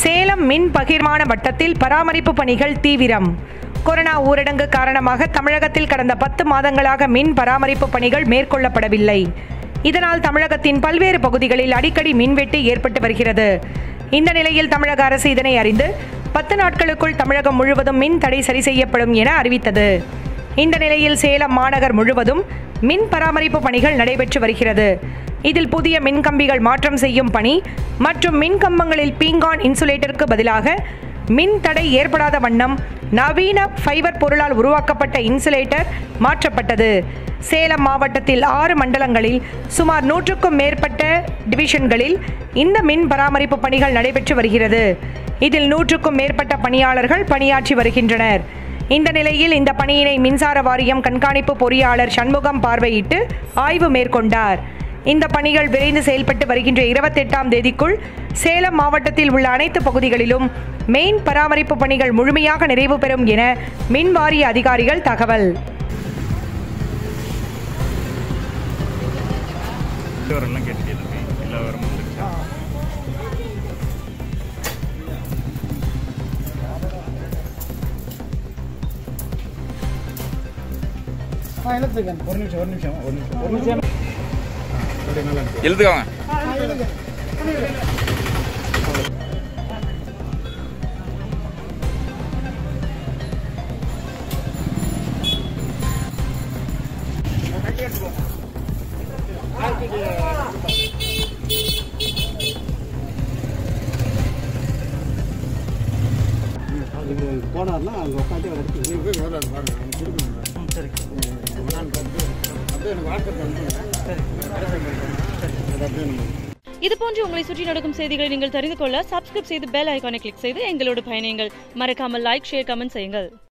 சேலம் மின் பகிர்மான வட்டத்தில் பராமரிப்பு பணிகள் தீவிரம் கொரோனா ஊரடங்கு காரணமாக தமிழகத்தில் கடந்த பத்து மாதங்களாக மின் பராமரிப்பு பணிகள் மேற்கொள்ளப்படவில்லை இதனால் தமிழகத்தின் பல்வேறு பகுதிகளில் அடிக்கடி மின்வெட்டு ஏற்பட்டு வருகிறது இந்த நிலையில் தமிழக அரசு இதனை அறிந்து பத்து நாட்களுக்குள் தமிழகம் முழுவதும் மின் தடை சரி செய்யப்படும் என அறிவித்தது இந்த நிலையில் சேலம் மாநகர் முழுவதும் மின் பராமரிப்பு பணிகள் நடைபெற்று வருகிறது இதில் புதிய மின்கம்பிகள் மாற்றம் செய்யும் பணி மற்றும் மின்கம்பங்களில் பீங்கான் இன்சுலேட்டருக்கு பதிலாக மின் தடை ஏற்படாத வண்ணம் நவீன ஃபைபர் பொருளால் உருவாக்கப்பட்ட இன்சுலேட்டர் மாற்றப்பட்டது சேலம் மாவட்டத்தில் ஆறு மண்டலங்களில் சுமார் நூற்றுக்கும் மேற்பட்ட டிவிஷன்களில் இந்த மின் பராமரிப்பு பணிகள் நடைபெற்று வருகிறது இதில் நூற்றுக்கும் மேற்பட்ட பணியாளர்கள் பணியாற்றி வருகின்றனர் இந்த நிலையில் இந்த பணியினை மின்சார வாரியம் கண்காணிப்பு பொறியாளர் சண்முகம் பார்வையிட்டு ஆய்வு மேற்கொண்டார் இந்த பணிகள் விரைந்து செயல்பட்டு வருகின்ற இருபத்தெட்டாம் தேதிக்குள் சேலம் மாவட்டத்தில் உள்ள அனைத்து பகுதிகளிலும் மெயின் பராமரிப்பு பணிகள் முழுமையாக நிறைவு பெறும் என மின் வாரிய அதிகாரிகள் தகவல் வரலாம் கேட்டுட்டே இருக்கேன் எல்லா வரமும் வந்துருச்சா ஆ எழுத்துக்கேன் ஒரு நிமிஷம் ஒரு நிமிஷம் ஒரு நிமிஷம் ஒரு நிமிஷம் அப்படியே நல்லா இருக்கு. எழுதுக்காங்க ஆ, எழுதுங்க. அதுக்கு போனார்னா அங்கே உட்காந்து எடுத்து நீங்க போய் முதல்ல அதை பாருங்க அவங்க கொடுக்கணும் சரி நான் வந்து அப்படியே எனக்கு வாட்ஸ்அப் அனுப்புங்க சரி அது அப்படியே நம்ம இது போன்று உங்களை சுற்றி நடக்கும் செய்திகளை நீங்கள் தெரிந்து கொள்ள சப்ஸ்கிரைப் செய்து பெல் ஐகானை கிளிக் செய்து எங்களோடு பயணியுங்கள் மறக்காமல் லைக் ஷேர் கமெண்ட் செய்யுங்கள்